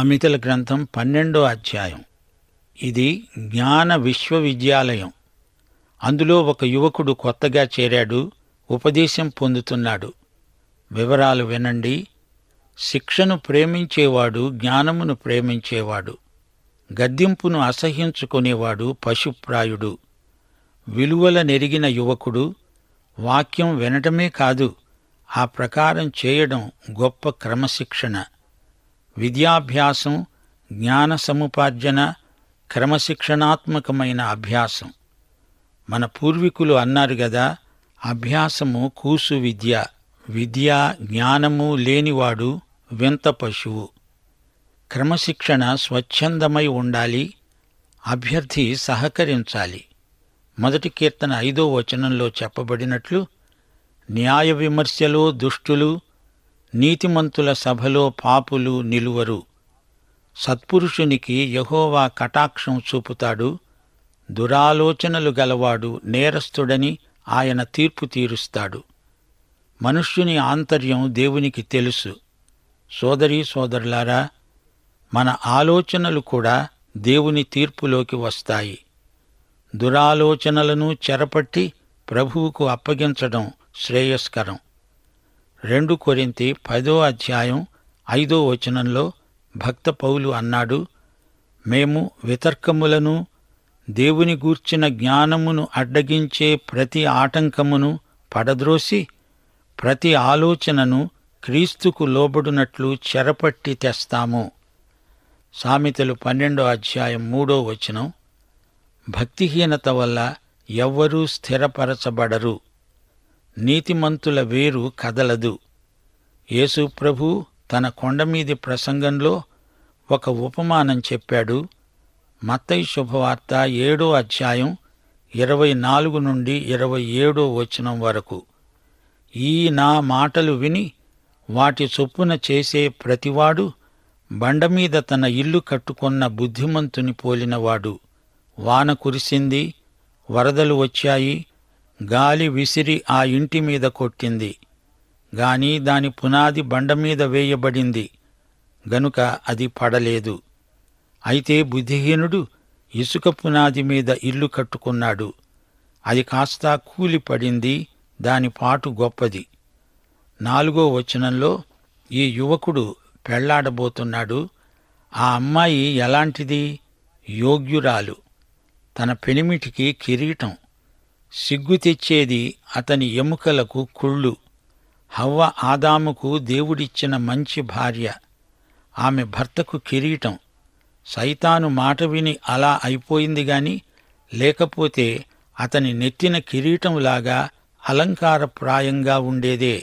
సామెతల గ్రంథం పన్నెండో అధ్యాయం ఇది జ్ఞాన విశ్వవిద్యాలయం అందులో ఒక యువకుడు కొత్తగా చేరాడు ఉపదేశం పొందుతున్నాడు వివరాలు వినండి శిక్షను ప్రేమించేవాడు జ్ఞానమును ప్రేమించేవాడు గద్దింపును అసహ్యించుకునేవాడు పశుప్రాయుడు విలువల నెరిగిన యువకుడు వాక్యం వినటమే కాదు ఆ ప్రకారం చేయడం గొప్ప క్రమశిక్షణ విద్యాభ్యాసం జ్ఞాన సముపార్జన క్రమశిక్షణాత్మకమైన అభ్యాసం మన పూర్వీకులు అన్నారు గదా అభ్యాసము కూసు విద్య విద్య జ్ఞానము లేనివాడు వింత పశువు క్రమశిక్షణ స్వచ్ఛందమై ఉండాలి అభ్యర్థి సహకరించాలి మొదటి కీర్తన ఐదో వచనంలో చెప్పబడినట్లు న్యాయ విమర్శలో దుష్టులు నీతిమంతుల సభలో పాపులు నిలువరు సత్పురుషునికి యహోవా కటాక్షం చూపుతాడు దురాలోచనలు గలవాడు నేరస్తుడని ఆయన తీర్పు తీరుస్తాడు మనుష్యుని ఆంతర్యం దేవునికి తెలుసు సోదరీ సోదరులారా మన ఆలోచనలు కూడా దేవుని తీర్పులోకి వస్తాయి దురాలోచనలను చెరపట్టి ప్రభువుకు అప్పగించడం శ్రేయస్కరం రెండు కొరింతి పదో అధ్యాయం ఐదో వచనంలో భక్త పౌలు అన్నాడు మేము వితర్కములను దేవుని గూర్చిన జ్ఞానమును అడ్డగించే ప్రతి ఆటంకమును పడద్రోసి ప్రతి ఆలోచనను క్రీస్తుకు లోబడునట్లు చెరపట్టి తెస్తాము సామెతలు పన్నెండో అధ్యాయం మూడో వచనం భక్తిహీనత వల్ల ఎవ్వరూ స్థిరపరచబడరు నీతిమంతుల వేరు కదలదు యేసు ప్రభు తన కొండమీది ప్రసంగంలో ఒక ఉపమానం చెప్పాడు మత్తయి శుభవార్త ఏడో అధ్యాయం ఇరవై నాలుగు నుండి ఇరవై ఏడో వచనం వరకు ఈ నా మాటలు విని వాటి చొప్పున చేసే ప్రతివాడు బండమీద తన ఇల్లు కట్టుకొన్న బుద్ధిమంతుని పోలినవాడు వాన కురిసింది వరదలు వచ్చాయి గాలి విసిరి ఆ ఇంటి మీద కొట్టింది గాని దాని పునాది బండ మీద వేయబడింది గనుక అది పడలేదు అయితే బుద్ధిహీనుడు ఇసుక పునాది మీద ఇల్లు కట్టుకున్నాడు అది కాస్త కూలి పడింది దాని పాటు గొప్పది నాలుగో వచనంలో ఈ యువకుడు పెళ్లాడబోతున్నాడు ఆ అమ్మాయి ఎలాంటిది యోగ్యురాలు తన పెనిమిటికి కిరీటం సిగ్గు తెచ్చేది అతని ఎముకలకు కుళ్ళు హవ్వ ఆదాముకు దేవుడిచ్చిన మంచి భార్య ఆమె భర్తకు కిరీటం సైతాను మాట విని అలా అయిపోయింది గాని లేకపోతే అతని నెత్తిన కిరీటంలాగా అలంకారప్రాయంగా ఉండేదే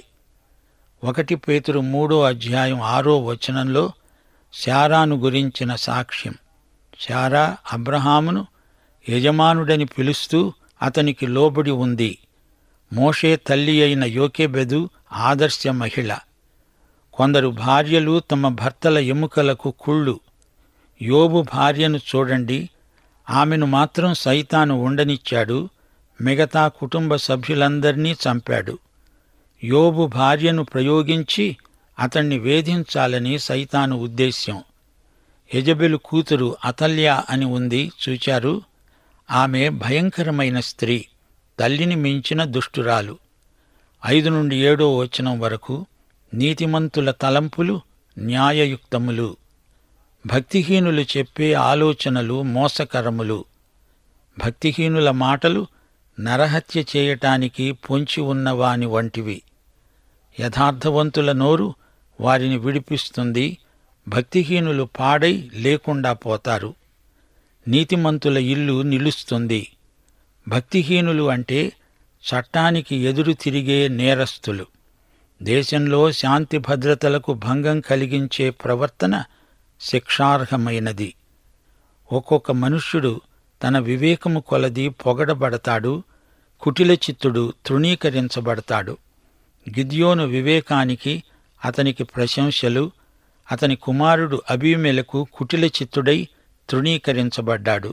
ఒకటి పేతురు మూడో అధ్యాయం ఆరో వచనంలో శారాను గురించిన సాక్ష్యం శారా అబ్రహామును యజమానుడని పిలుస్తూ అతనికి లోబడి ఉంది మోషే తల్లి అయిన యోకెబెదు ఆదర్శ మహిళ కొందరు భార్యలు తమ భర్తల ఎముకలకు కుళ్ళు యోబు భార్యను చూడండి ఆమెను మాత్రం సైతాను ఉండనిచ్చాడు మిగతా కుటుంబ సభ్యులందర్నీ చంపాడు యోబు భార్యను ప్రయోగించి అతణ్ణి వేధించాలని సైతాను ఉద్దేశ్యం యజబెలు కూతురు అతల్య అని ఉంది చూచారు ఆమె భయంకరమైన స్త్రీ తల్లిని మించిన దుష్టురాలు ఐదు నుండి ఏడో వచనం వరకు నీతిమంతుల తలంపులు న్యాయయుక్తములు భక్తిహీనులు చెప్పే ఆలోచనలు మోసకరములు భక్తిహీనుల మాటలు నరహత్య చేయటానికి పొంచి ఉన్నవాని వంటివి యథార్థవంతుల నోరు వారిని విడిపిస్తుంది భక్తిహీనులు పాడై లేకుండా పోతారు నీతిమంతుల ఇల్లు నిలుస్తుంది భక్తిహీనులు అంటే చట్టానికి ఎదురు తిరిగే నేరస్తులు దేశంలో శాంతి భద్రతలకు భంగం కలిగించే ప్రవర్తన శిక్షార్హమైనది ఒక్కొక్క మనుష్యుడు తన వివేకము కొలది పొగడబడతాడు కుటిల చిత్తుడు తృణీకరించబడతాడు గిద్యోను వివేకానికి అతనికి ప్రశంసలు అతని కుమారుడు అభిమెలకు కుటిల చిత్తుడై తృణీకరించబడ్డాడు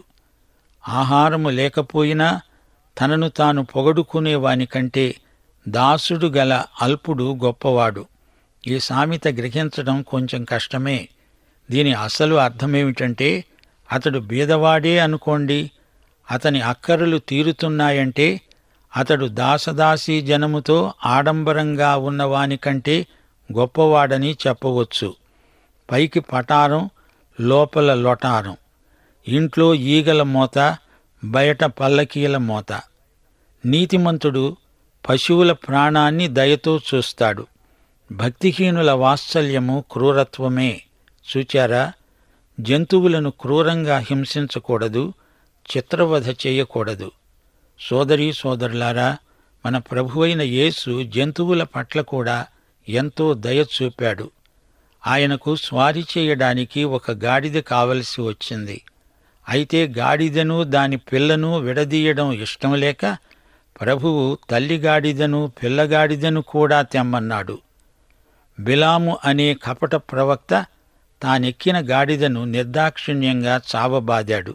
ఆహారము లేకపోయినా తనను తాను పొగడుకునేవానికంటే దాసుడు గల అల్పుడు గొప్పవాడు ఈ సామెత గ్రహించడం కొంచెం కష్టమే దీని అసలు అర్థమేమిటంటే అతడు బీదవాడే అనుకోండి అతని అక్కరలు తీరుతున్నాయంటే అతడు దాసదాసీ జనముతో ఆడంబరంగా ఉన్నవానికంటే గొప్పవాడని చెప్పవచ్చు పైకి పటారం లోపల లొటారం ఇంట్లో ఈగల మోత బయట పల్లకీల మోత నీతిమంతుడు పశువుల ప్రాణాన్ని దయతో చూస్తాడు భక్తిహీనుల వాత్సల్యము క్రూరత్వమే చూచారా జంతువులను క్రూరంగా హింసించకూడదు చిత్రవధ చేయకూడదు సోదరీ సోదరులారా మన ప్రభువైన యేసు జంతువుల పట్ల కూడా ఎంతో దయ చూపాడు ఆయనకు స్వారీ చేయడానికి ఒక గాడిద కావలసి వచ్చింది అయితే గాడిదను దాని పిల్లను విడదీయడం ఇష్టం లేక ప్రభువు తల్లి గాడిదను పిల్లగాడిదను కూడా తెమ్మన్నాడు బిలాము అనే కపట ప్రవక్త తానెక్కిన గాడిదను నిర్దాక్షిణ్యంగా చావబాదాడు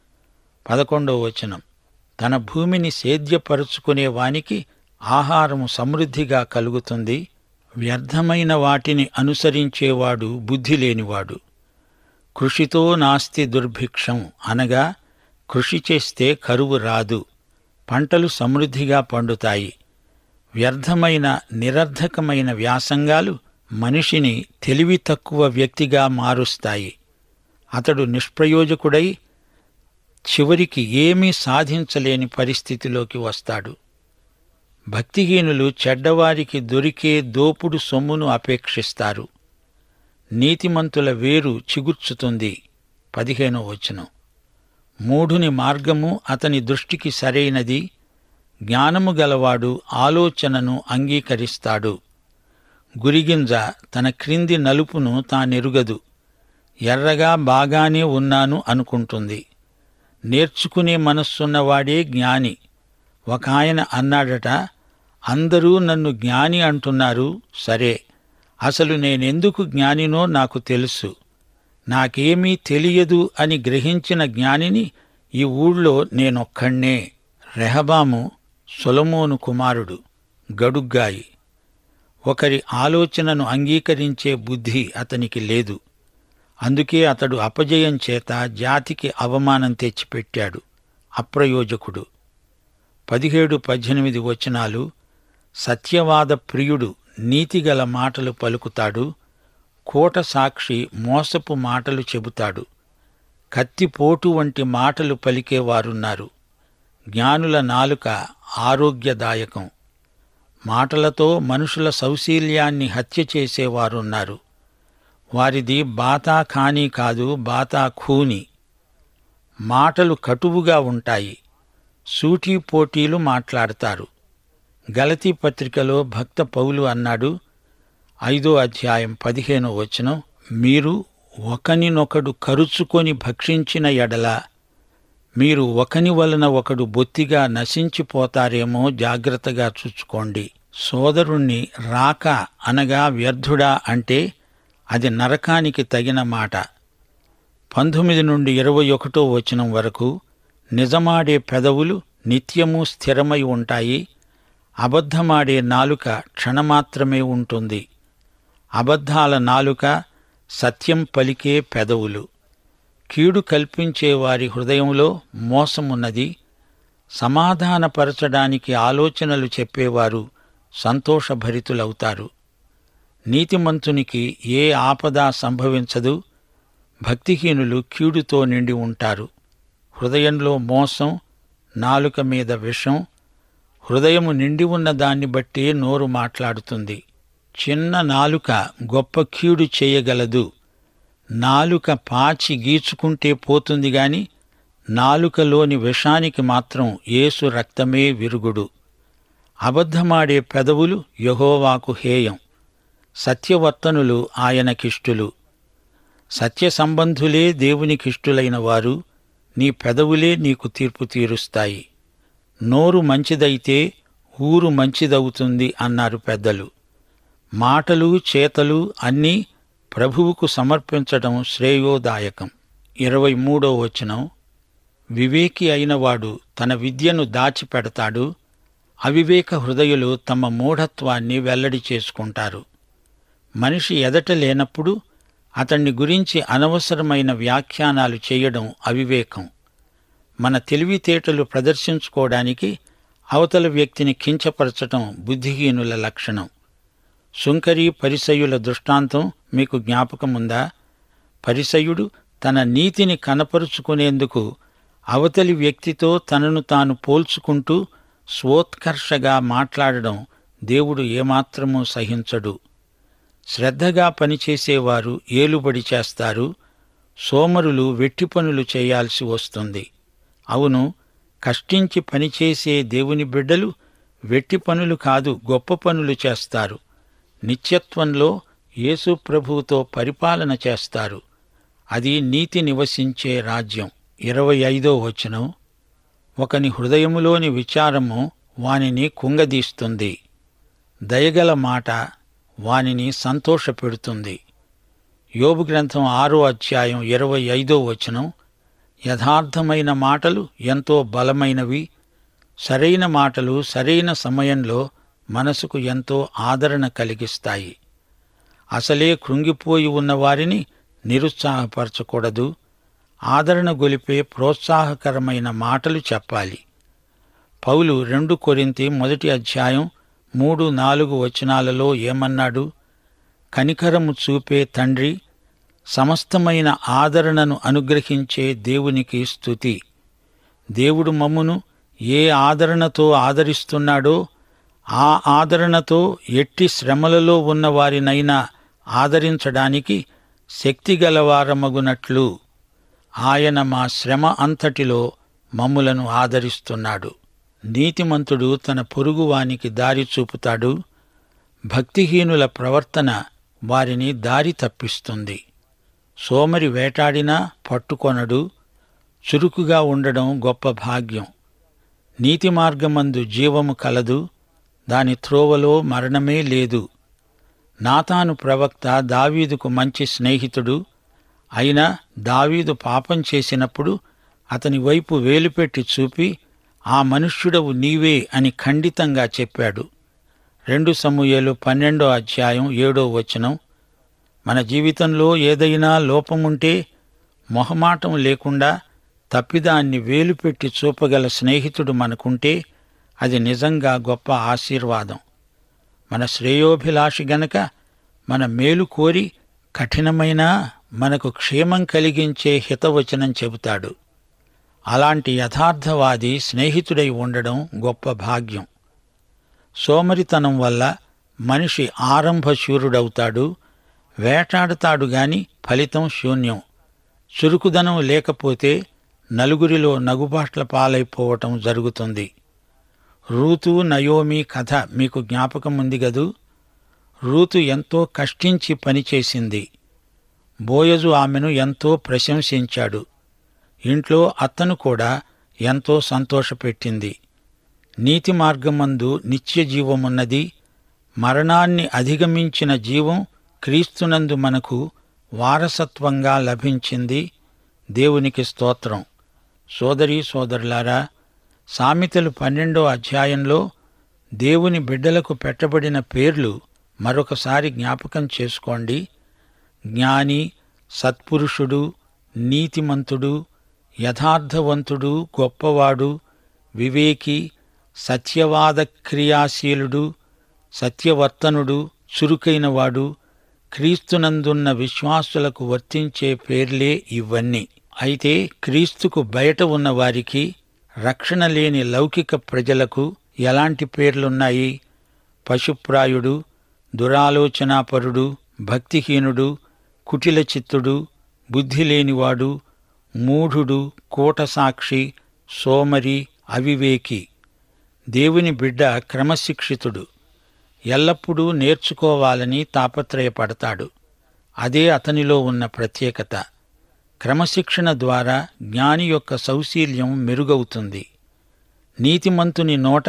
పదకొండవ వచనం తన భూమిని సేద్యపరుచుకునే వానికి ఆహారము సమృద్ధిగా కలుగుతుంది వ్యర్థమైన వాటిని అనుసరించేవాడు బుద్ధి లేనివాడు కృషితో నాస్తి దుర్భిక్షం అనగా కృషి చేస్తే కరువు రాదు పంటలు సమృద్ధిగా పండుతాయి వ్యర్థమైన నిరర్ధకమైన వ్యాసంగాలు మనిషిని తెలివి తక్కువ వ్యక్తిగా మారుస్తాయి అతడు నిష్ప్రయోజకుడై చివరికి ఏమీ సాధించలేని పరిస్థితిలోకి వస్తాడు భక్తిహీనులు చెడ్డవారికి దొరికే దోపుడు సొమ్మును అపేక్షిస్తారు నీతిమంతుల వేరు చిగుర్చుతుంది పదిహేనో వచనం మూఢుని మార్గము అతని దృష్టికి సరైనది జ్ఞానము గలవాడు ఆలోచనను అంగీకరిస్తాడు గురిగింజ తన క్రింది నలుపును తానెరుగదు ఎర్రగా బాగానే ఉన్నాను అనుకుంటుంది నేర్చుకునే మనస్సున్నవాడే జ్ఞాని ఒక ఆయన అన్నాడట అందరూ నన్ను జ్ఞాని అంటున్నారు సరే అసలు నేనెందుకు జ్ఞానినో నాకు తెలుసు నాకేమీ తెలియదు అని గ్రహించిన జ్ఞానిని ఈ ఊళ్ళో నేనొక్కణ్ణే రెహబాము సొలమోను కుమారుడు గడుగ్గాయి ఒకరి ఆలోచనను అంగీకరించే బుద్ధి అతనికి లేదు అందుకే అతడు అపజయం చేత జాతికి అవమానం తెచ్చిపెట్టాడు అప్రయోజకుడు పదిహేడు పద్దెనిమిది వచనాలు సత్యవాద ప్రియుడు నీతిగల మాటలు పలుకుతాడు కోట సాక్షి మోసపు మాటలు చెబుతాడు కత్తిపోటు వంటి మాటలు పలికేవారున్నారు జ్ఞానుల నాలుక ఆరోగ్యదాయకం మాటలతో మనుషుల సౌశీల్యాన్ని హత్య చేసేవారున్నారు వారిది బాతా ఖానీ కాదు బాతా ఖూని మాటలు కటువుగా ఉంటాయి సూటీ పోటీలు మాట్లాడతారు గలతీ పత్రికలో భక్త పౌలు అన్నాడు ఐదో అధ్యాయం పదిహేనో వచనం మీరు ఒకనినొకడు కరుచుకొని భక్షించిన ఎడల మీరు ఒకని వలన ఒకడు బొత్తిగా నశించిపోతారేమో జాగ్రత్తగా చూచుకోండి సోదరుణ్ణి రాక అనగా వ్యర్థుడా అంటే అది నరకానికి తగిన మాట పంతొమ్మిది నుండి ఇరవై ఒకటో వచనం వరకు నిజమాడే పెదవులు నిత్యము స్థిరమై ఉంటాయి అబద్ధమాడే నాలుక క్షణమాత్రమే ఉంటుంది అబద్ధాల నాలుక సత్యం పలికే పెదవులు కీడు కల్పించే వారి హృదయంలో మోసమున్నది సమాధానపరచడానికి ఆలోచనలు చెప్పేవారు సంతోషభరితులవుతారు నీతిమంతునికి ఏ ఆపద సంభవించదు భక్తిహీనులు కీడుతో నిండి ఉంటారు హృదయంలో మోసం నాలుక మీద విషం హృదయము నిండి ఉన్న దాన్ని బట్టి నోరు మాట్లాడుతుంది చిన్న నాలుక గొప్ప కీడు చేయగలదు నాలుక పాచి గీచుకుంటే పోతుంది గాని నాలుకలోని విషానికి మాత్రం యేసు రక్తమే విరుగుడు అబద్ధమాడే పెదవులు యహోవాకు హేయం సత్యవర్తనులు ఆయనకిష్టులు సత్య సంబంధులే దేవునికిష్టులైన వారు నీ పెదవులే నీకు తీర్పు తీరుస్తాయి నోరు మంచిదైతే ఊరు మంచిదవుతుంది అన్నారు పెద్దలు మాటలు చేతలు అన్నీ ప్రభువుకు సమర్పించడం శ్రేయోదాయకం ఇరవై మూడో వచనం వివేకి అయినవాడు తన విద్యను దాచిపెడతాడు అవివేక హృదయులు తమ మూఢత్వాన్ని వెల్లడి చేసుకుంటారు మనిషి ఎదట లేనప్పుడు అతన్ని గురించి అనవసరమైన వ్యాఖ్యానాలు చేయడం అవివేకం మన తెలివితేటలు ప్రదర్శించుకోవడానికి అవతల వ్యక్తిని కించపరచటం బుద్ధిహీనుల లక్షణం సుంకరి పరిసయుల దృష్టాంతం మీకు జ్ఞాపకముందా పరిసయుడు తన నీతిని కనపరుచుకునేందుకు అవతలి వ్యక్తితో తనను తాను పోల్చుకుంటూ స్వోత్కర్షగా మాట్లాడడం దేవుడు ఏమాత్రమూ సహించడు శ్రద్ధగా పనిచేసేవారు ఏలుబడి చేస్తారు సోమరులు వెట్టి పనులు చేయాల్సి వస్తుంది అవును కష్టించి పనిచేసే దేవుని బిడ్డలు వెట్టి పనులు కాదు గొప్ప పనులు చేస్తారు నిత్యత్వంలో యేసు ప్రభువుతో పరిపాలన చేస్తారు అది నీతి నివసించే రాజ్యం ఇరవై ఐదో వచనం ఒకని హృదయములోని విచారము వానిని కుంగదీస్తుంది దయగల మాట వానిని సంతోషపెడుతుంది యోబు గ్రంథం ఆరో అధ్యాయం ఇరవై ఐదో వచనం యథార్థమైన మాటలు ఎంతో బలమైనవి సరైన మాటలు సరైన సమయంలో మనసుకు ఎంతో ఆదరణ కలిగిస్తాయి అసలే కృంగిపోయి ఉన్న వారిని నిరుత్సాహపరచకూడదు ఆదరణ గొలిపే ప్రోత్సాహకరమైన మాటలు చెప్పాలి పౌలు రెండు కొరింతి మొదటి అధ్యాయం మూడు నాలుగు వచనాలలో ఏమన్నాడు కనికరము చూపే తండ్రి సమస్తమైన ఆదరణను అనుగ్రహించే దేవునికి స్తుతి దేవుడు మమ్మును ఏ ఆదరణతో ఆదరిస్తున్నాడో ఆ ఆదరణతో ఎట్టి శ్రమలలో ఉన్న వారినైనా ఆదరించడానికి శక్తిగలవారమగునట్లు ఆయన మా శ్రమ అంతటిలో మమ్ములను ఆదరిస్తున్నాడు నీతిమంతుడు తన పొరుగువానికి దారి చూపుతాడు భక్తిహీనుల ప్రవర్తన వారిని దారి తప్పిస్తుంది సోమరి వేటాడినా పట్టుకొనడు చురుకుగా ఉండడం గొప్ప భాగ్యం నీతి మార్గమందు జీవము కలదు దాని త్రోవలో మరణమే లేదు నాతాను ప్రవక్త దావీదుకు మంచి స్నేహితుడు అయినా దావీదు పాపం చేసినప్పుడు అతని వైపు వేలుపెట్టి చూపి ఆ మనుష్యుడవు నీవే అని ఖండితంగా చెప్పాడు రెండు సమూయేలు పన్నెండో అధ్యాయం ఏడో వచనం మన జీవితంలో ఏదైనా లోపముంటే మొహమాటం లేకుండా తప్పిదాన్ని వేలుపెట్టి చూపగల స్నేహితుడు మనకుంటే అది నిజంగా గొప్ప ఆశీర్వాదం మన శ్రేయోభిలాషి గనక మన మేలు కోరి కఠినమైన మనకు క్షేమం కలిగించే హితవచనం చెబుతాడు అలాంటి యథార్థవాది స్నేహితుడై ఉండడం గొప్ప భాగ్యం సోమరితనం వల్ల మనిషి ఆరంభశూరుడవుతాడు వేటాడతాడు గాని ఫలితం శూన్యం చురుకుదనం లేకపోతే నలుగురిలో నగుబాట్ల పాలైపోవటం జరుగుతుంది రూతు నయోమి కథ మీకు జ్ఞాపకం ఉంది గదూ రూతు ఎంతో కష్టించి పనిచేసింది బోయజు ఆమెను ఎంతో ప్రశంసించాడు ఇంట్లో అత్తను కూడా ఎంతో సంతోషపెట్టింది నీతి మార్గమందు నిత్య జీవమున్నది మరణాన్ని అధిగమించిన జీవం క్రీస్తునందు మనకు వారసత్వంగా లభించింది దేవునికి స్తోత్రం సోదరీ సోదరులారా సామెతలు పన్నెండో అధ్యాయంలో దేవుని బిడ్డలకు పెట్టబడిన పేర్లు మరొకసారి జ్ఞాపకం చేసుకోండి జ్ఞాని సత్పురుషుడు నీతిమంతుడు యథార్థవంతుడు గొప్పవాడు వివేకి సత్యవాద క్రియాశీలుడు సత్యవర్తనుడు చురుకైనవాడు క్రీస్తునందున్న విశ్వాసులకు వర్తించే పేర్లే ఇవన్నీ అయితే క్రీస్తుకు బయట ఉన్న వారికి రక్షణ లేని లౌకిక ప్రజలకు ఎలాంటి పేర్లున్నాయి పశుప్రాయుడు దురాలోచనాపరుడు భక్తిహీనుడు కుటిల చిత్తుడు బుద్ధి లేనివాడు మూఢుడు కూటసాక్షి సోమరి అవివేకి దేవుని బిడ్డ క్రమశిక్షితుడు ఎల్లప్పుడూ నేర్చుకోవాలని తాపత్రయపడతాడు అదే అతనిలో ఉన్న ప్రత్యేకత క్రమశిక్షణ ద్వారా జ్ఞాని యొక్క సౌశీల్యం మెరుగవుతుంది నీతిమంతుని నోట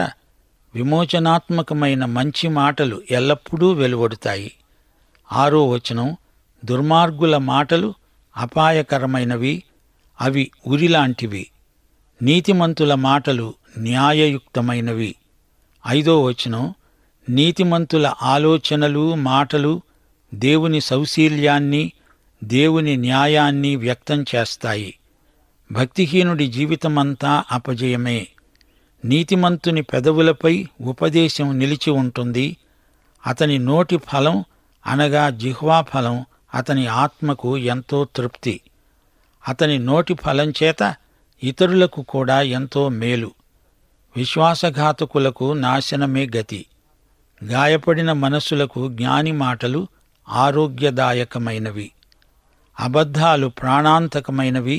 విమోచనాత్మకమైన మంచి మాటలు ఎల్లప్పుడూ వెలువడుతాయి ఆరో వచనం దుర్మార్గుల మాటలు అపాయకరమైనవి అవి ఉరిలాంటివి నీతిమంతుల మాటలు న్యాయయుక్తమైనవి ఐదో వచనం నీతిమంతుల ఆలోచనలు మాటలు దేవుని సౌశీల్యాన్ని దేవుని న్యాయాన్ని వ్యక్తం చేస్తాయి భక్తిహీనుడి జీవితమంతా అపజయమే నీతిమంతుని పెదవులపై ఉపదేశం నిలిచి ఉంటుంది అతని నోటి ఫలం అనగా జిహ్వా ఫలం అతని ఆత్మకు ఎంతో తృప్తి అతని నోటి ఫలం చేత ఇతరులకు కూడా ఎంతో మేలు విశ్వాసఘాతకులకు నాశనమే గతి గాయపడిన మనస్సులకు జ్ఞాని మాటలు ఆరోగ్యదాయకమైనవి అబద్ధాలు ప్రాణాంతకమైనవి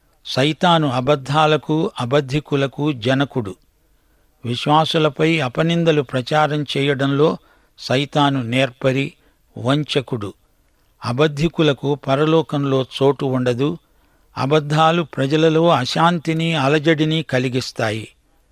సైతాను అబద్ధాలకు అబద్ధికులకు జనకుడు విశ్వాసులపై అపనిందలు ప్రచారం చేయడంలో సైతాను నేర్పరి వంచకుడు అబద్ధికులకు పరలోకంలో చోటు ఉండదు అబద్ధాలు ప్రజలలో అశాంతిని అలజడిని కలిగిస్తాయి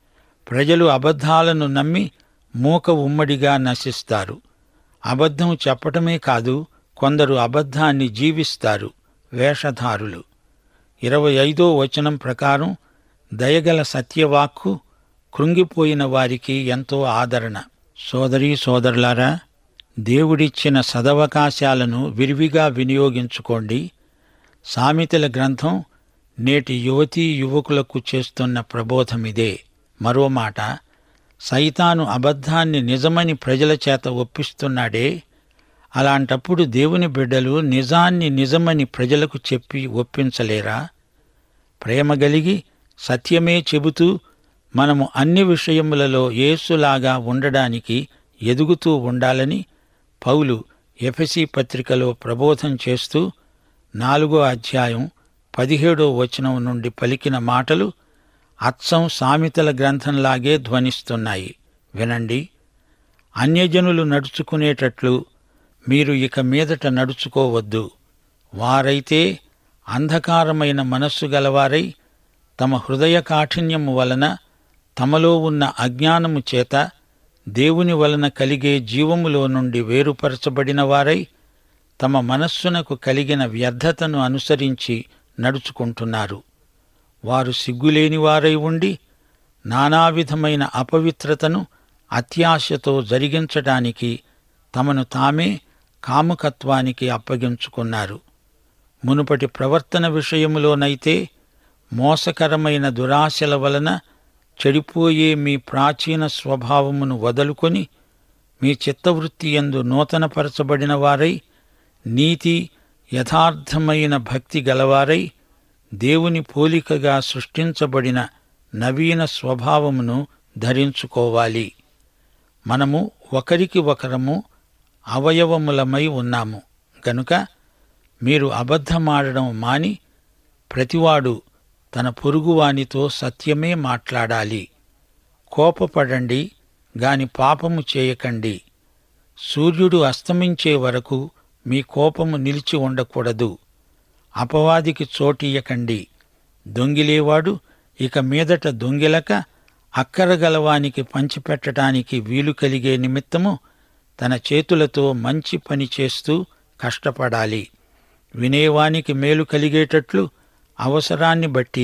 ప్రజలు అబద్ధాలను నమ్మి మూక ఉమ్మడిగా నశిస్తారు అబద్ధం చెప్పటమే కాదు కొందరు అబద్ధాన్ని జీవిస్తారు వేషధారులు ఇరవై ఐదో వచనం ప్రకారం దయగల సత్యవాక్కు కృంగిపోయిన వారికి ఎంతో ఆదరణ సోదరీ సోదరులారా దేవుడిచ్చిన సదవకాశాలను విరివిగా వినియోగించుకోండి సామెతల గ్రంథం నేటి యువతీ యువకులకు చేస్తున్న ప్రబోధమిదే మరో మాట సైతాను అబద్ధాన్ని నిజమని ప్రజల చేత ఒప్పిస్తున్నాడే అలాంటప్పుడు దేవుని బిడ్డలు నిజాన్ని నిజమని ప్రజలకు చెప్పి ఒప్పించలేరా ప్రేమ గలిగి సత్యమే చెబుతూ మనము అన్ని విషయములలో యేసులాగా ఉండడానికి ఎదుగుతూ ఉండాలని పౌలు ఎఫెసీ పత్రికలో ప్రబోధం చేస్తూ నాలుగో అధ్యాయం పదిహేడో వచనం నుండి పలికిన మాటలు అచ్చం సామెతల గ్రంథంలాగే ధ్వనిస్తున్నాయి వినండి అన్యజనులు నడుచుకునేటట్లు మీరు ఇక మీదట నడుచుకోవద్దు వారైతే అంధకారమైన మనస్సు గలవారై తమ హృదయ కాఠిన్యము వలన తమలో ఉన్న అజ్ఞానము చేత దేవుని వలన కలిగే జీవములో నుండి వేరుపరచబడిన వారై తమ మనస్సునకు కలిగిన వ్యర్థతను అనుసరించి నడుచుకుంటున్నారు వారు సిగ్గులేని వారై ఉండి నానావిధమైన అపవిత్రతను అత్యాశతో జరిగించటానికి తమను తామే కాముకత్వానికి అప్పగించుకున్నారు మునుపటి ప్రవర్తన విషయములోనైతే మోసకరమైన దురాశల వలన చెడిపోయే మీ ప్రాచీన స్వభావమును వదులుకొని మీ చిత్తవృత్తి యందు నూతనపరచబడిన వారై నీతి యథార్థమైన భక్తి గలవారై దేవుని పోలికగా సృష్టించబడిన నవీన స్వభావమును ధరించుకోవాలి మనము ఒకరికి ఒకరము అవయవములమై ఉన్నాము గనుక మీరు అబద్ధమాడడం మాని ప్రతివాడు తన పొరుగువానితో సత్యమే మాట్లాడాలి కోపపడండి గాని పాపము చేయకండి సూర్యుడు అస్తమించే వరకు మీ కోపము నిలిచి ఉండకూడదు అపవాదికి చోటియ్యకండి దొంగిలేవాడు ఇక మీదట దొంగిలక అక్కరగలవానికి పంచిపెట్టడానికి వీలు కలిగే నిమిత్తము తన చేతులతో మంచి పని చేస్తూ కష్టపడాలి వినేవానికి మేలు కలిగేటట్లు అవసరాన్ని బట్టి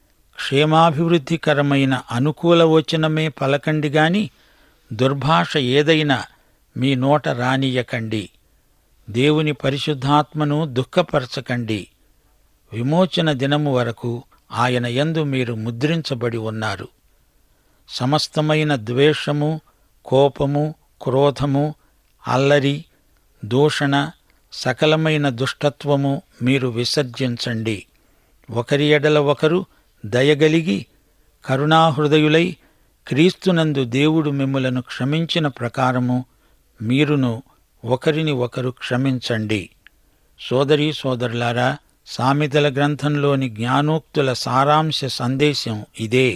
క్షేమాభివృద్ధికరమైన అనుకూల వచనమే పలకండి గాని దుర్భాష ఏదైనా మీ నోట రానియకండి దేవుని పరిశుద్ధాత్మను దుఃఖపరచకండి విమోచన దినము వరకు ఆయన యందు మీరు ముద్రించబడి ఉన్నారు సమస్తమైన ద్వేషము కోపము క్రోధము అల్లరి దూషణ సకలమైన దుష్టత్వము మీరు విసర్జించండి ఒకరి ఎడల ఒకరు దయగలిగి కరుణాహృదయులై క్రీస్తునందు దేవుడు మిమ్ములను క్షమించిన ప్రకారము మీరును ఒకరిని ఒకరు క్షమించండి సోదరీ సోదరులారా సామెతల గ్రంథంలోని జ్ఞానోక్తుల సారాంశ సందేశం ఇదే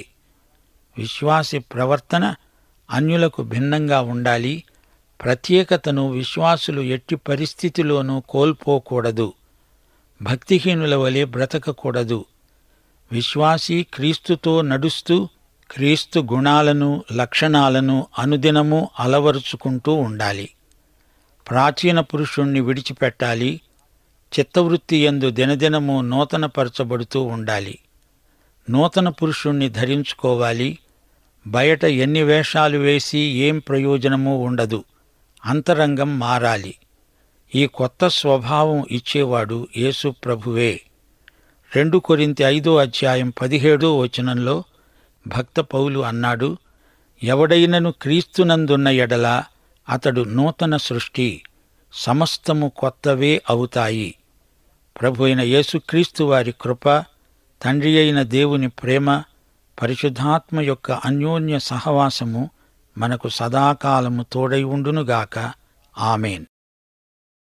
విశ్వాసి ప్రవర్తన అన్యులకు భిన్నంగా ఉండాలి ప్రత్యేకతను విశ్వాసులు ఎట్టి పరిస్థితిలోనూ కోల్పోకూడదు భక్తిహీనుల వలె బ్రతకకూడదు విశ్వాసి క్రీస్తుతో నడుస్తూ క్రీస్తు గుణాలను లక్షణాలను అనుదినము అలవరుచుకుంటూ ఉండాలి ప్రాచీన పురుషుణ్ణి విడిచిపెట్టాలి చిత్తవృత్తి ఎందు దినదినము నూతనపరచబడుతూ ఉండాలి నూతన పురుషుణ్ణి ధరించుకోవాలి బయట ఎన్ని వేషాలు వేసి ఏం ప్రయోజనమూ ఉండదు అంతరంగం మారాలి ఈ కొత్త స్వభావం ఇచ్చేవాడు యేసు ప్రభువే రెండు కొరింతి ఐదో అధ్యాయం పదిహేడో వచనంలో భక్త పౌలు అన్నాడు ఎవడైనను క్రీస్తునందున్న ఎడల అతడు నూతన సృష్టి సమస్తము కొత్తవే అవుతాయి ప్రభు అయిన యేసుక్రీస్తు వారి కృప తండ్రి అయిన దేవుని ప్రేమ పరిశుద్ధాత్మ యొక్క అన్యోన్య సహవాసము మనకు సదాకాలము తోడై ఉండునుగాక ఆమెన్